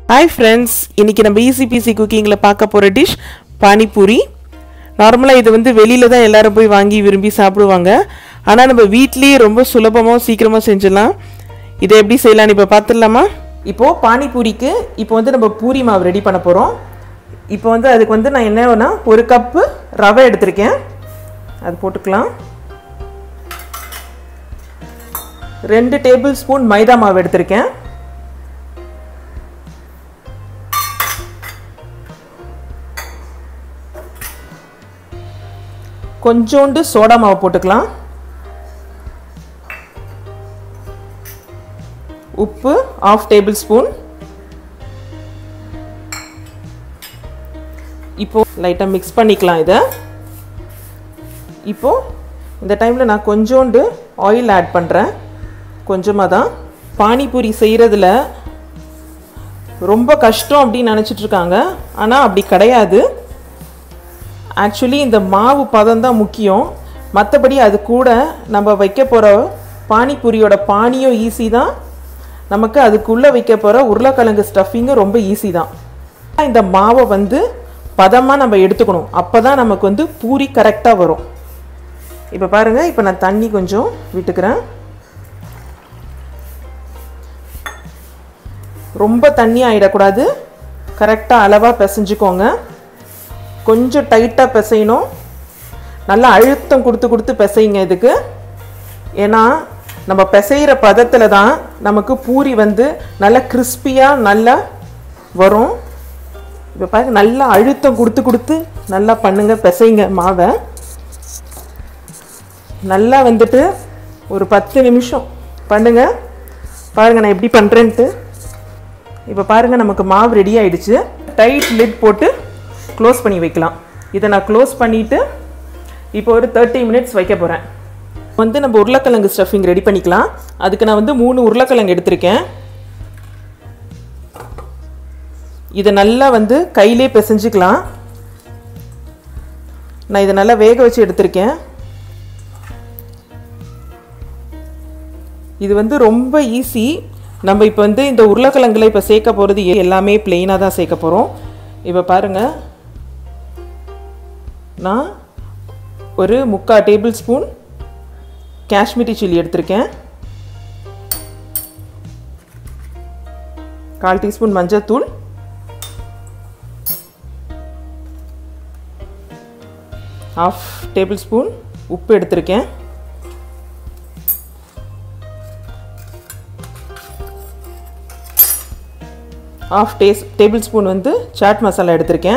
hi friends இன்றைக்கி நம்ம easy PC குக்கிங்கில் பார்க்க போகிற டிஷ் பானிபூரி நார்மலாக இது வந்து வெளியில் தான் எல்லாரும் போய் வாங்கி விரும்பி சாப்பிடுவாங்க ஆனால் நம்ம வீட்லேயே ரொம்ப சுலபமாக சீக்கிரமாக செஞ்சிடலாம் இதை எப்படி செய்யலாம்னு இப்போ பார்த்துடலாமா இப்போது பானிபூரிக்கு இப்போ வந்து நம்ம பூரி மாவு ரெடி பண்ண போகிறோம் இப்போ வந்து அதுக்கு வந்து நான் என்ன வேணா ஒரு கப்பு ரவை எடுத்திருக்கேன் அது போட்டுக்கலாம் ரெண்டு டேபிள் ஸ்பூன் மைதா மாவு எடுத்திருக்கேன் கொஞ்சோண்டு சோடா மாவு போட்டுக்கலாம் உப்பு ஆஃப் டேபிள் ஸ்பூன் இப்போ லைட்டாக மிக்ஸ் பண்ணிக்கலாம் இதை இப்போ இந்த டைமில் நான் கொஞ்சோண்டு ஆயில் ஆட் பண்ணுறேன் கொஞ்சமாக தான் பானிபூரி செய்கிறதுல ரொம்ப கஷ்டம் அப்படின்னு நினச்சிட்டு இருக்காங்க ஆனால் அப்படி கிடையாது ஆக்சுவலி இந்த மாவு பதம் தான் முக்கியம் மற்றபடி அது கூட நம்ம வைக்க போகிற பானிபூரியோட பானியும் ஈஸி தான் நமக்கு அதுக்குள்ளே வைக்க போகிற உருளைக்கிழங்கு ஸ்டஃபிங்கும் ரொம்ப ஈஸி தான் இந்த மாவை வந்து பதமாக நம்ம எடுத்துக்கணும் அப்போ தான் நமக்கு வந்து பூரி கரெக்டாக வரும் இப்போ பாருங்கள் இப்போ நான் தண்ணி கொஞ்சம் விட்டுக்கிறேன் ரொம்ப தண்ணி ஆகிடக்கூடாது கரெக்டாக அளவாக பிசைஞ்சுக்கோங்க கொஞ்சம் டைட்டாக பிசையணும் நல்லா அழுத்தம் கொடுத்து கொடுத்து பிசைங்க இதுக்கு ஏன்னா நம்ம பிசைகிற பதத்தில் தான் நமக்கு பூரி வந்து நல்லா கிறிஸ்பியாக நல்லா வரும் இப்போ பாருங்க நல்லா அழுத்தம் கொடுத்து கொடுத்து நல்லா பண்ணுங்க பிசைங்க மாவை நல்லா வந்துட்டு ஒரு பத்து நிமிஷம் பண்ணுங்க பாருங்க நான் எப்படி பண்ணுறேன்ட்டு இப்போ பாருங்கள் நமக்கு மாவு ரெடி ஆயிடுச்சு டைட் லிட் போட்டு க்ளோஸ் பண்ணி வைக்கலாம் இதை நான் க்ளோஸ் பண்ணிவிட்டு இப்போ ஒரு தேர்ட்டி மினிட்ஸ் வைக்க போகிறேன் வந்து நம்ம உருளைக்கிழங்கு ஸ்டஃபிங் ரெடி பண்ணிக்கலாம் அதுக்கு நான் வந்து மூணு உருளைக்கிழங்கு எடுத்திருக்கேன் இதை நல்லா வந்து கையிலே பிசைஞ்சுக்கலாம் நான் இதை நல்லா வேக வச்சு எடுத்திருக்கேன் இது வந்து ரொம்ப ஈஸி நம்ம இப்போ வந்து இந்த உருளைக்கிழங்குல இப்போ சேர்க்க போகிறது எல்லாமே பிளெயினாக தான் சேர்க்க போகிறோம் இப்போ பாருங்கள் நான் ஒரு முக்கால் டேபிள் ஸ்பூன் காஷ்மீரி சில்லி எடுத்திருக்கேன் கால் டீஸ்பூன் மஞ்சத்தூள் ஆஃப் டேபிள் ஸ்பூன் உப்பு எடுத்திருக்கேன் ஆஃப் டேஸ் டேபிள் ஸ்பூன் வந்து சாட் மசாலா எடுத்திருக்கேன்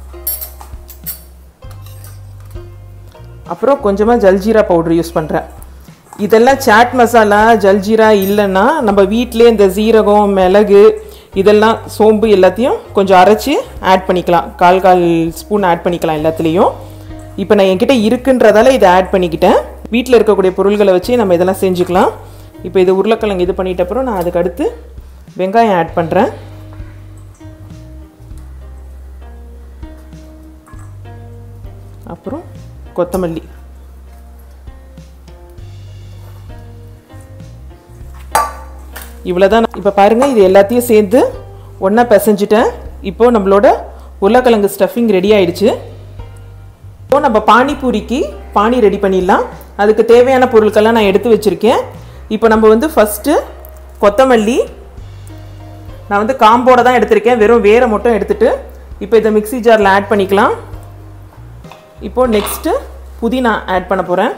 அப்புறம் கொஞ்சமாக ஜல்ஜீரா பவுடர் யூஸ் பண்ணுறேன் இதெல்லாம் சாட் மசாலா ஜல்ஜீரா இல்லைன்னா நம்ம வீட்டிலே இந்த சீரகம் மிளகு இதெல்லாம் சோம்பு எல்லாத்தையும் கொஞ்சம் அரைச்சி ஆட் பண்ணிக்கலாம் கால் கால் ஸ்பூன் ஆட் பண்ணிக்கலாம் எல்லாத்துலேயும் இப்போ நான் என்கிட்ட இருக்குன்றதால இதை ஆட் பண்ணிக்கிட்டேன் வீட்டில் இருக்கக்கூடிய பொருள்களை வச்சு நம்ம இதெல்லாம் செஞ்சுக்கலாம் இப்போ இது உருளைக்கிழங்கு இது பண்ணிட்ட அப்புறம் நான் அதுக்கு அடுத்து வெங்காயம் ஆட் பண்ணுறேன் அப்புறம் கொத்தமல்லி இவ்வளோதான் இப்போ பாருங்கள் இது எல்லாத்தையும் சேர்த்து ஒன்றா பிசைஞ்சிட்டேன் இப்போது நம்மளோட உருளைக்கிழங்கு ஸ்டஃபிங் ரெடி ஆயிடுச்சு இப்போது நம்ம பானிபூரிக்கு பானி ரெடி பண்ணிடலாம் அதுக்கு தேவையான பொருட்கள்லாம் நான் எடுத்து வச்சுருக்கேன் இப்போ நம்ம வந்து ஃபஸ்ட்டு கொத்தமல்லி நான் வந்து காம்போட தான் எடுத்திருக்கேன் வெறும் வேரை மட்டும் எடுத்துகிட்டு இப்போ இதை மிக்சி ஜாரில் ஆட் பண்ணிக்கலாம் இப்போது நெக்ஸ்ட்டு புதினா ஆட் பண்ண போகிறேன்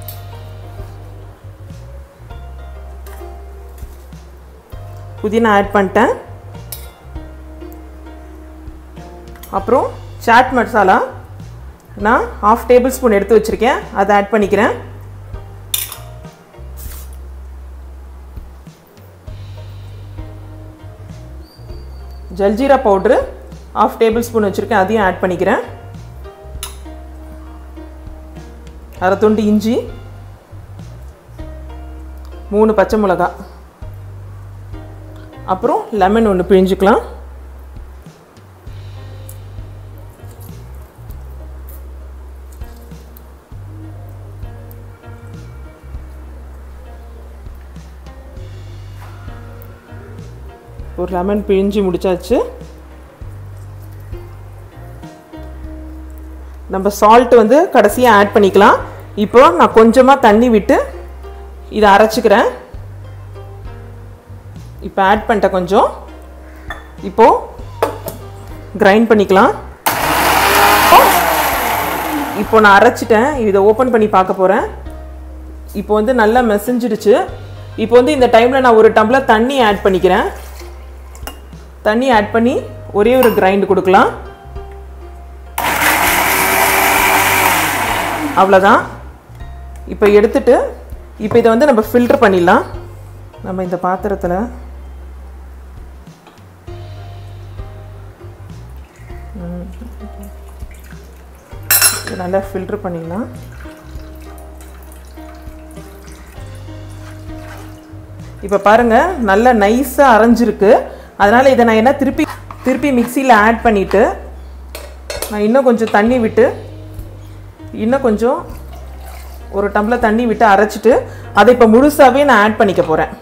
புதினா ஆட் பண்ணிட்டேன் அப்புறம் சாட் மசாலா நான் ஹாஃப் டேபிள் ஸ்பூன் எடுத்து வச்சுருக்கேன் அதை ஆட் பண்ணிக்கிறேன் jaljeera powder half table spoon வச்சுருக்கேன் அதையும் ஆட் பண்ணிக்கிறேன் அரை துண்டு இஞ்சி மூணு பச்சை மிளகா அப்புறம் லெமன் ஒன்று பிழிஞ்சுக்கலாம் ஒரு லெமன் பிழிஞ்சு முடிச்சாச்சு நம்ம சால்ட் வந்து கடைசியாக ஆட் பண்ணிக்கலாம் இப்போ நான் கொஞ்சமாக தண்ணி விட்டு இதை அரைச்சிக்கிறேன் இப்போ ஆட் பண்ணிட்டேன் கொஞ்சம் இப்போது கிரைண்ட் பண்ணிக்கலாம் இப்போ நான் அரைச்சிட்டேன் இதை ஓப்பன் பண்ணி பார்க்க போகிறேன் இப்போ வந்து நல்லா மெசஞ்சிடுச்சு இப்போ வந்து இந்த டைமில் நான் ஒரு டம்ளர் தண்ணி ஆட் பண்ணிக்கிறேன் தண்ணி ஆட் பண்ணி ஒரே ஒரு கிரைண்ட் கொடுக்கலாம் அவ்வளோதான் இப்போ எடுத்துட்டு இப்போ இதை வந்து நம்ம ஃபில்டர் பண்ணிடலாம் நம்ம இந்த பாத்திரத்தில் இது நல்லா ஃபில்டர் பண்ணிடலாம் இப்போ பாருங்கள் நல்லா நைஸாக அரைஞ்சிருக்கு அதனால் இதை நான் என்ன திருப்பி திருப்பி மிக்சியில் ஆட் பண்ணிவிட்டு நான் இன்னும் கொஞ்சம் தண்ணி விட்டு இன்னும் கொஞ்சம் ஒரு டம்ளர் தண்ணி விட்டு அரைச்சிட்டு அதை இப்போ முழுசாகவே நான் ஆட் பண்ணிக்க போகிறேன்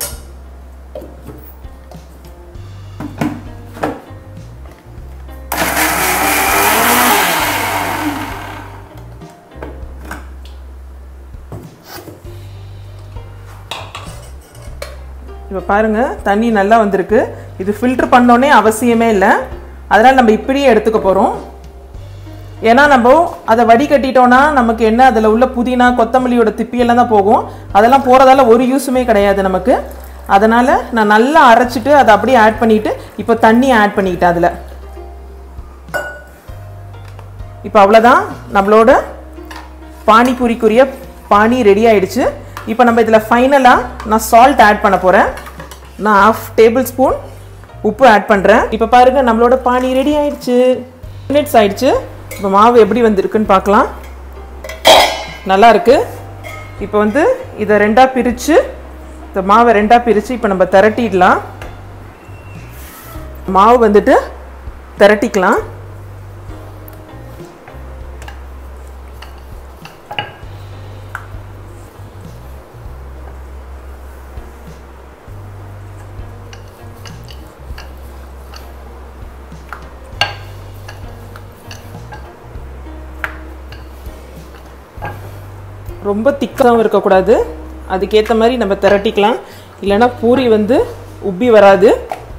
இப்போ பாருங்கள் தண்ணி நல்லா வந்திருக்கு இது ஃபில்டர் பண்ணோன்னே அவசியமே இல்லை அதனால் நம்ம இப்படியே எடுத்துக்க போகிறோம் ஏன்னா நம்ம அதை வடிகட்டிட்டோன்னா நமக்கு என்ன அதில் உள்ள புதினா கொத்தமல்லியோட திப்பியெல்லாம் தான் போகும் அதெல்லாம் போகிறதால ஒரு யூஸுமே கிடையாது நமக்கு அதனால் நான் நல்லா அரைச்சிட்டு அதை அப்படியே ஆட் பண்ணிவிட்டு இப்போ தண்ணி ஆட் பண்ணிக்கிட்டேன் அதில் இப்போ அவ்வளோதான் நம்மளோட பானிபூரிக்குரிய பானி ரெடி ஆயிடுச்சு இப்போ நம்ம இதில் ஃபைனலாக நான் சால்ட் ஆட் பண்ண போகிறேன் நான் ஆஃப் டேபிள் ஸ்பூன் உப்பு ஆட் பண்ணுறேன் இப்போ பாருங்கள் நம்மளோட பானி ரெடி ஆயிடுச்சு மினிட்ஸ் ஆயிடுச்சு இப்போ மாவு எப்படி வந்திருக்குன்னு பார்க்கலாம் நல்லா இருக்கு இப்போ வந்து இதை ரெண்டாக பிரித்து இந்த மாவை ரெண்டாக பிரித்து இப்போ நம்ம திரட்டிடலாம் மாவு வந்துட்டு திரட்டிக்கலாம் ரொம்ப திக்காகவும் இருக்கக்கூடாது அதுக்கேற்ற மாதிரி நம்ம திரட்டிக்கலாம் இல்லைன்னா பூரி வந்து உப்பி வராது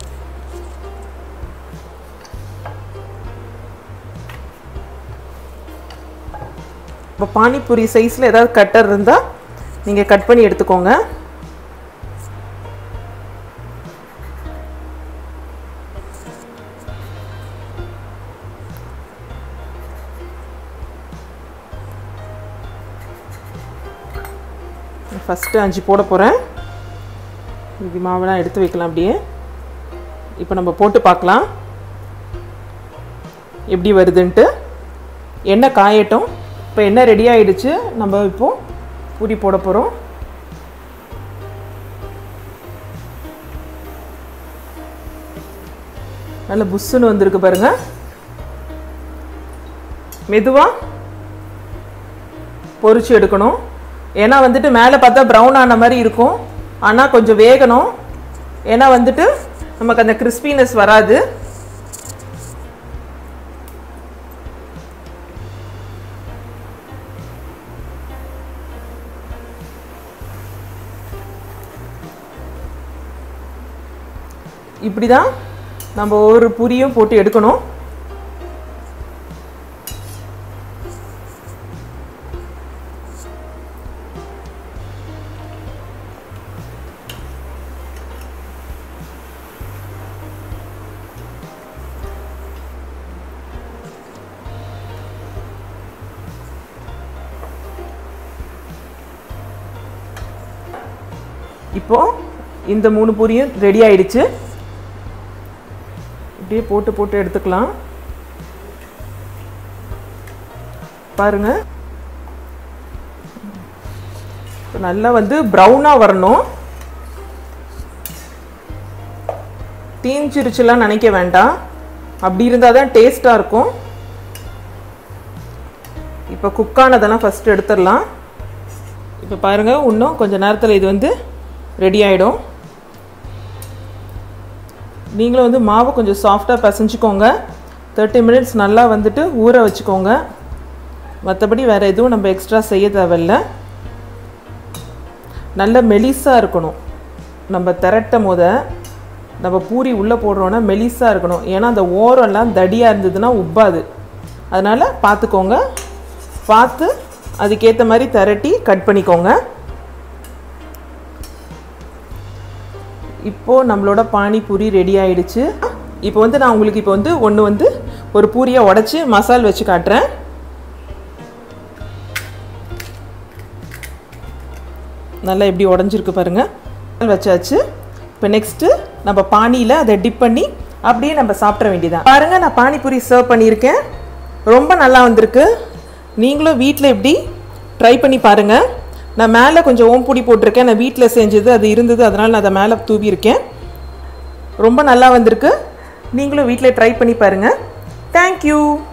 இப்போ பானிபூரி சைஸில் ஏதாவது கட்டர் இருந்தால் நீங்கள் கட் பண்ணி எடுத்துக்கோங்க ஃபஸ்ட்டு அஞ்சு போட போகிறேன் இது மாவெல்லாம் எடுத்து வைக்கலாம் அப்படியே இப்போ நம்ம போட்டு பார்க்கலாம் எப்படி வருதுன்ட்டு எண்ணெய் காயட்டும் இப்போ எண்ணெய் ரெடி ஆயிடுச்சு நம்ம இப்போது பூரி போட போகிறோம் நல்ல புஷ்ஷுன்னு வந்திருக்கு பாருங்க மெதுவாக பொரிச்சு எடுக்கணும் ஏன்னா வந்துட்டு மேலே பார்த்தா ப்ரௌன் ஆன மாதிரி இருக்கும் ஆனால் கொஞ்சம் வேகணும் ஏன்னா வந்துட்டு நமக்கு அந்த கிறிஸ்பினஸ் வராது இப்படி தான் நம்ம ஒவ்வொரு பூரியும் போட்டு எடுக்கணும் இப்போ இந்த மூணு பூரியும் ரெடி ஆயிடுச்சு இப்படியே போட்டு போட்டு எடுத்துக்கலாம் பாருங்க இப்ப நல்லா வந்து ப்ரௌனாக வரணும் தீஞ்சிருச்சுலாம் நினைக்க வேண்டாம் அப்படி இருந்தால் தான் டேஸ்ட்டாக இருக்கும் இப்போ குக்கானதெல்லாம் ஃபஸ்ட்டு எடுத்துடலாம் இப்போ பாருங்கள் இன்னும் கொஞ்சம் நேரத்தில் இது வந்து ரெடி ஆகிடும் நீங்களும் வந்து மாவு கொஞ்சம் சாஃப்டாக பிசைஞ்சுக்கோங்க தேர்ட்டி மினிட்ஸ் நல்லா வந்துட்டு ஊற வச்சுக்கோங்க மற்றபடி வேறு எதுவும் நம்ம எக்ஸ்ட்ரா செய்ய தேவையில்ல நல்ல மெலிசாக இருக்கணும் நம்ம திரட்டும் போத நம்ம பூரி உள்ளே போடுறோன்னா மெலிசாக இருக்கணும் ஏன்னா அந்த ஓரம்லாம் தடியாக இருந்ததுன்னா உப்பாது அதனால் பார்த்துக்கோங்க பார்த்து அதுக்கேற்ற மாதிரி திரட்டி கட் பண்ணிக்கோங்க இப்போது நம்மளோட பானிபூரி ரெடி ஆயிடுச்சு இப்போ வந்து நான் உங்களுக்கு இப்போ வந்து ஒன்று வந்து ஒரு பூரியை உடச்சி மசால் வச்சு காட்டுறேன் நல்லா எப்படி உடஞ்சிருக்கு பாருங்கள் வச்சாச்சு இப்போ நெக்ஸ்ட்டு நம்ம பானியில் அதை டிப் பண்ணி அப்படியே நம்ம சாப்பிட வேண்டியதான் பாருங்கள் நான் பானிபூரி சர்வ் பண்ணியிருக்கேன் ரொம்ப நல்லா வந்திருக்கு நீங்களும் வீட்டில் எப்படி ட்ரை பண்ணி பாருங்கள் நான் மேலே கொஞ்சம் ஓம்பொடி போட்டிருக்கேன் நான் வீட்டில் செஞ்சது அது இருந்தது அதனால் நான் அதை மேலே தூவியிருக்கேன் ரொம்ப நல்லா வந்திருக்கு நீங்களும் வீட்டில் ட்ரை பண்ணி பாருங்கள் தேங்க்யூ